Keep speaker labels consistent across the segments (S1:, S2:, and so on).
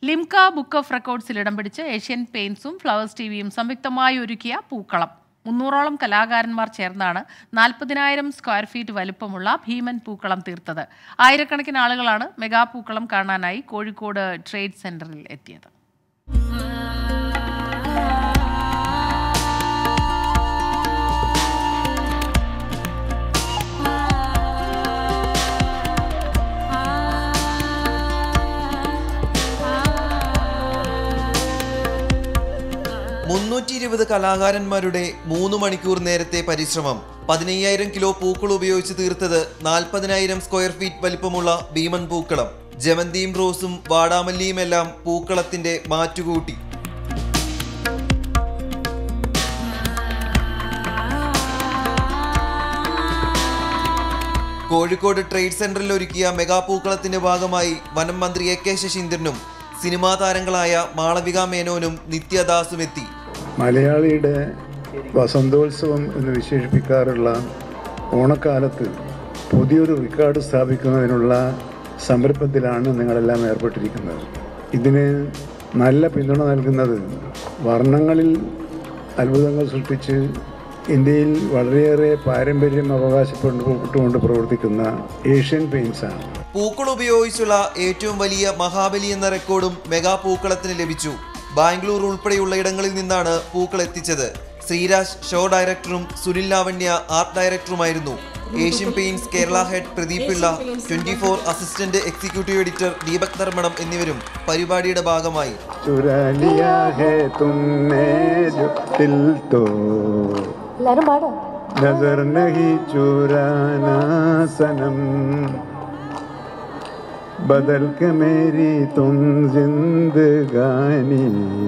S1: Limca book of റെക്കോർഡ്സിൽ ഇടം പിടിച്ച് Asian പെയിൻസും flowers ടിവിയും സംയുക്തമായി ഒരുക്കിയ പൂക്കളം മുന്നൂറോളം കലാകാരന്മാർ ചേർന്നാണ് നാൽപ്പതിനായിരം സ്ക്വയർ ഫീറ്റ് വലുപ്പമുള്ള ഭീമൻ പൂക്കളം തീർത്തത് ആയിരക്കണക്കിന് ആളുകളാണ് മെഗാ പൂക്കളം കാണാനായി കോഴിക്കോട് ട്രേഡ് സെന്ററിൽ എത്തിയത്
S2: മുന്നൂറ്റി ഇരുപത് കലാകാരന്മാരുടെ മൂന്ന് മണിക്കൂർ നേരത്തെ പരിശ്രമം പതിനയ്യായിരം കിലോ പൂക്കൾ ഉപയോഗിച്ച് തീർത്തത് നാൽപ്പതിനായിരം സ്ക്വയർ ഫീറ്റ് വലിപ്പമുള്ള ഭീമൻ പൂക്കളം ജമന്തിയും റോസും വാടാമല്ലിയും എല്ലാം പൂക്കളത്തിന്റെ മാറ്റുകൂട്ടി കോഴിക്കോട് ട്രേഡ് സെന്ററിൽ ഒരുക്കിയ മെഗാ പൂക്കളത്തിന്റെ ഭാഗമായി വനം മന്ത്രി എ കെ ശശീന്ദ്രനും സിനിമാ താരങ്ങളായ മാളവിക മേനോനും നിത്യദാസും എത്തി
S3: മലയാളിയുടെ വസന്തോത്സവം എന്ന് വിശേഷിപ്പിക്കാറുള്ള ഓണക്കാലത്ത് പുതിയൊരു റെക്കോർഡ് സ്ഥാപിക്കുന്നതിനുള്ള സംരംഭത്തിലാണ് നിങ്ങളെല്ലാം ഏർപ്പെട്ടിരിക്കുന്നത് ഇതിന് നല്ല പിന്തുണ നൽകുന്നത് വർണ്ണങ്ങളിൽ അത്ഭുതങ്ങൾ സൃഷ്ടിച്ച് ഇന്ത്യയിൽ വളരെയേറെ പാരമ്പര്യം അവകാശപ്പെട്ടുകൊണ്ട് പ്രവർത്തിക്കുന്ന ഏഷ്യൻ പെയിൻസ് ആണ്
S2: പൂക്കൾ ഉപയോഗിച്ചുള്ള ഏറ്റവും വലിയ മഹാബലി എന്ന റെക്കോർഡും മെഗാ പൂക്കളത്തിന് ലഭിച്ചു ബാംഗ്ലൂർ ഉൾപ്പെടെയുള്ള ഇടങ്ങളിൽ നിന്നാണ് പൂക്കൾ എത്തിച്ചത് ശ്രീരാജ് ഷോ ഡയറക്ടറും സുനിൽ ലാവണ്യ ആർട്ട് ഡയറക്ടറുമായിരുന്നു Asian paints Kerala head Pradeep Pillai twenty four assistant executive editor Deepak Dharmadam എന്നിവരും പരിപാടിയുടെ ഭാഗമായി
S3: ചുരാ ലിയാ ഹേ തുമ്നെ ജോ ദിൽ തോ
S4: എല്ലാരും പാടും
S3: नजर नहीं चुराना सनम बदल के मेरी तुम जिंदगानी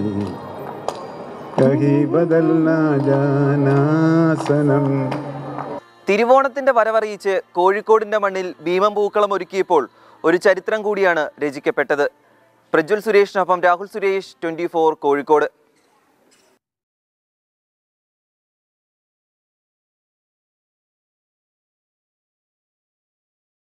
S3: कहीं बदल ना जाना सनम
S2: തിരുവോണത്തിന്റെ വരവറിയിച്ച് കോഴിക്കോടിന്റെ മണ്ണിൽ ഭീമം പൂക്കളം ഒരുക്കിയപ്പോൾ ഒരു ചരിത്രം കൂടിയാണ് രചിക്കപ്പെട്ടത് പ്രജ്വൽ സുരേഷിനൊപ്പം രാഹുൽ സുരേഷ് ട്വന്റി കോഴിക്കോട്